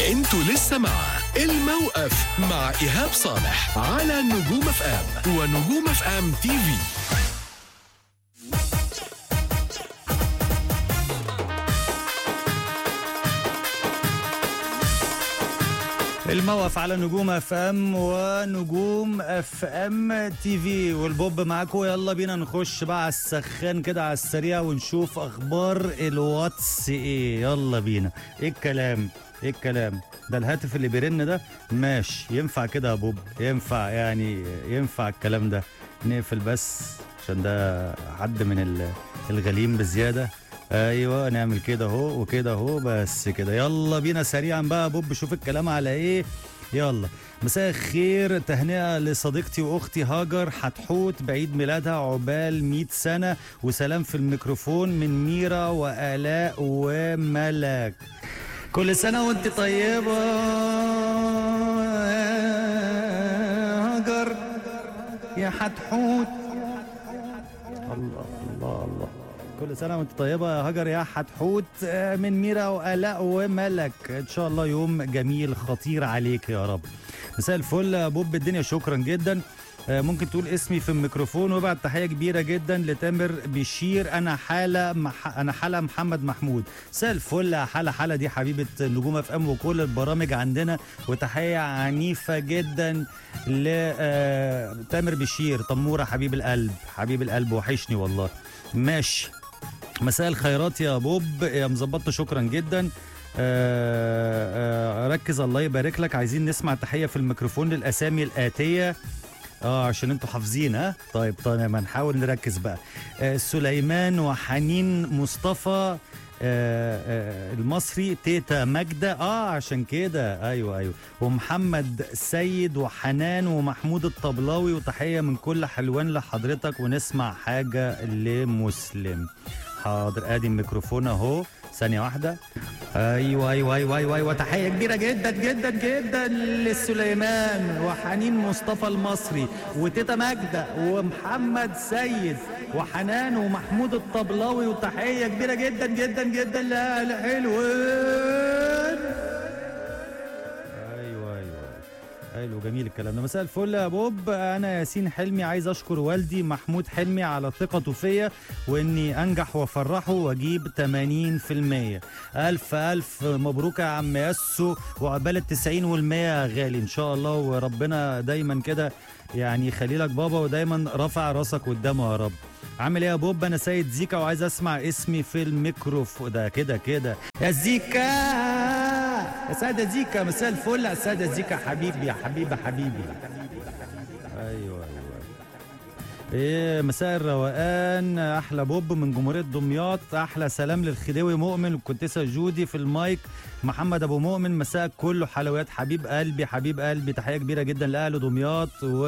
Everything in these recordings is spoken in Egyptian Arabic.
انتوا لسه مع الموقف مع ايهاب صالح على نجوم اف ام ونجوم اف ام تي في الموقف على نجوم اف ام ونجوم اف ام تي في والبوب معاكم يلا بينا نخش بقى على السخان كده على السريع ونشوف اخبار الواتس ايه يلا بينا ايه الكلام ايه الكلام ده الهاتف اللي بيرن ده ماشي ينفع كده يا بوب ينفع يعني ينفع الكلام ده نقفل بس عشان ده حد من ال- الغليم بزياده ايوه نعمل كده اهو وكده اهو بس كده يلا بينا سريعا بقى يا بوب شوف الكلام على ايه يلا مساء الخير تهنئه لصديقتي واختي هاجر حتحوت بعيد ميلادها عقبال 100 سنه وسلام في الميكروفون من ميرا والاء وملك كل سنه وانت طيبه يا هاجر يا حتحوت الله الله الله كل سنه وانت طيبه يا هاجر يا حتحوت آه، من ميرا والاء وملك ان شاء الله يوم جميل خطير عليك يا رب مساء الفل يا بوب الدنيا شكرا جدا آه، ممكن تقول اسمي في الميكروفون وابعت تحيه كبيره جدا لتامر بشير انا حاله مح... انا حاله محمد محمود مساء الفل يا حاله حاله دي حبيبه نجوم اف ام وكل البرامج عندنا وتحيه عنيفه جدا لتامر بشير تموره حبيب القلب حبيب القلب وحشني والله ماشي مساء الخيرات يا بوب يا مظبطة شكرا جدا آه، آه، ركز الله يبارك لك عايزين نسمع تحية في الميكروفون للأسامي الآتية اه عشان انتوا حافظين ها طيب طيب هنحاول نركز بقى آه سليمان وحنين مصطفى آه آه المصري تيتا ماجدة اه عشان كده ايوه ايوه ومحمد سيد وحنان ومحمود الطبلاوي وتحية من كل حلوان لحضرتك ونسمع حاجة لمسلم حاضر ادي الميكروفون اهو ثانية واحدة ايوه ايوه ايوه ايوه ايوه تحية كبيرة جدا جدا جدا لسليمان وحنين مصطفى المصري وتيتا ماجدة ومحمد سيد وحنان ومحمود الطبلاوي وتحية كبيرة جدا جدا جدا لأهل حلوان ايوه ايوه حلو جميل الكلام ده مساء الفل يا بوب انا ياسين حلمي عايز اشكر والدي محمود حلمي على ثقته فيا واني انجح وافرحه واجيب 80% الف الف مبروك يا عم ياسو وعقبال ال 90 وال 100 يا غالي ان شاء الله وربنا دايما كده يعني يخلي لك بابا ودايما رافع راسك قدامه يا رب عامل ايه يا بوب انا سيد زيكا وعايز اسمع اسمي في الميكروفون ده كده كده يا زيكا يا سادة زيكا مساء الفل يا سادة زيكا حبيبي يا حبيبي حبيبي ايوه ايوه ايه مساء الروقان احلى بوب من جمهوريه دمياط احلى سلام للخديوي مؤمن والكنتسه جودي في المايك محمد ابو مؤمن مساء كله حلويات حبيب قلبي حبيب قلبي تحيه كبيره جدا لاهل دمياط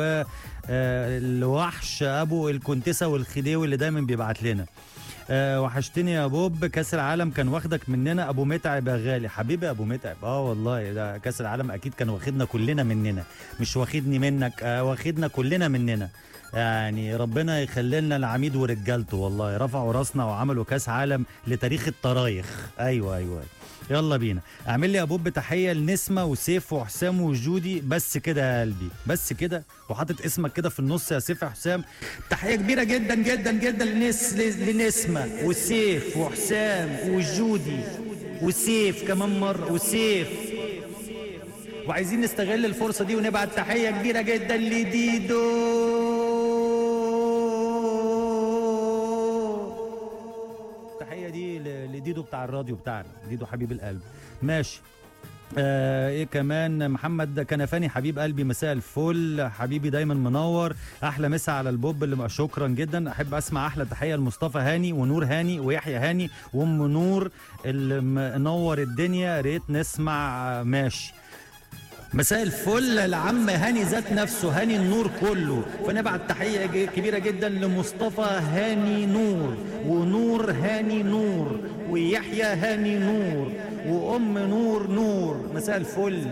والوحش ابو الكنتسه والخديوي اللي دايما بيبعت لنا آه وحشتني يا بوب كاس العالم كان واخدك مننا ابو متعب يا غالي حبيبي ابو متعب اه والله ده كاس العالم اكيد كان واخدنا كلنا مننا مش واخدني منك آه واخدنا كلنا مننا يعني ربنا يخلي لنا العميد ورجالته والله رفعوا راسنا وعملوا كاس عالم لتاريخ الطرايخ ايوه ايوه يلا بينا اعمل لي يا بوب تحيه لنسمه وسيف وحسام وجودي بس كده يا قلبي بس كده وحاطط اسمك كده في النص يا سيف يا حسام تحيه كبيره جدا جدا جدا لنس لنسمه وسيف وحسام وجودي وسيف كمان مره وسيف وعايزين نستغل الفرصه دي ونبعت تحيه كبيره جدا لديدو التحيه دي ل- لديدو بتاع الراديو بتاعنا ديدو حبيب القلب ماشي آه ايه كمان محمد كنفاني حبيب قلبي مساء الفل حبيبي دايما منور احلى مسا على البوب اللي شكرا جدا احب اسمع احلى تحيه لمصطفى هاني ونور هاني ويحيى هاني وام نور اللي منور الدنيا ريت نسمع آه، ماشي مساء الفل العم هاني ذات نفسه هاني النور كله فنبعت تحيه ج- كبيره جدا لمصطفى هاني نور ونور هاني نور ويحيى هاني نور وام نور نور مساء الفل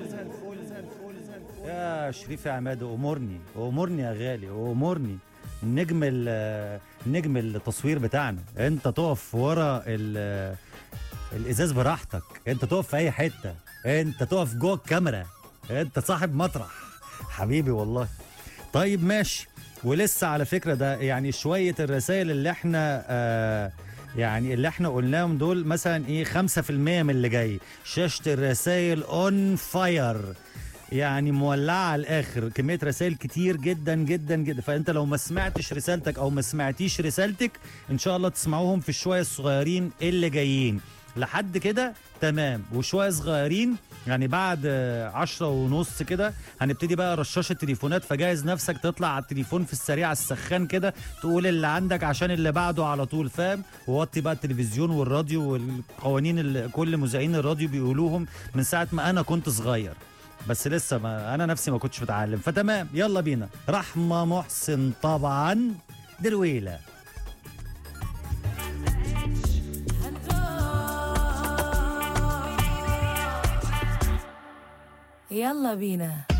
يا شريف يا عماد امرني امرني يا غالي امرني نجم ال- نجم التصوير بتاعنا انت تقف ورا ال- الازاز براحتك انت تقف في اي حته انت تقف جوه الكاميرا انت صاحب مطرح حبيبي والله طيب ماشي ولسه على فكره ده يعني شويه الرسائل اللي احنا آه يعني اللي احنا قلناهم دول مثلا ايه 5% من اللي جاي شاشه الرسائل اون فاير يعني مولعه على الاخر كميه رسائل كتير جدا جدا جدا فانت لو ما سمعتش رسالتك او ما سمعتيش رسالتك ان شاء الله تسمعوهم في الشويه الصغيرين اللي جايين لحد كده تمام وشويه صغيرين يعني بعد آه، عشرة ونص كده هنبتدي بقى رشاش التليفونات فجهز نفسك تطلع على التليفون في السريع السخان كده تقول اللي عندك عشان اللي بعده على طول فاهم ووطي بقى التلفزيون والراديو والقوانين اللي كل مذيعين الراديو بيقولوهم من ساعة ما أنا كنت صغير بس لسه ما أنا نفسي ما كنتش متعلم فتمام يلا بينا رحمة محسن طبعا درويلة يلا بينا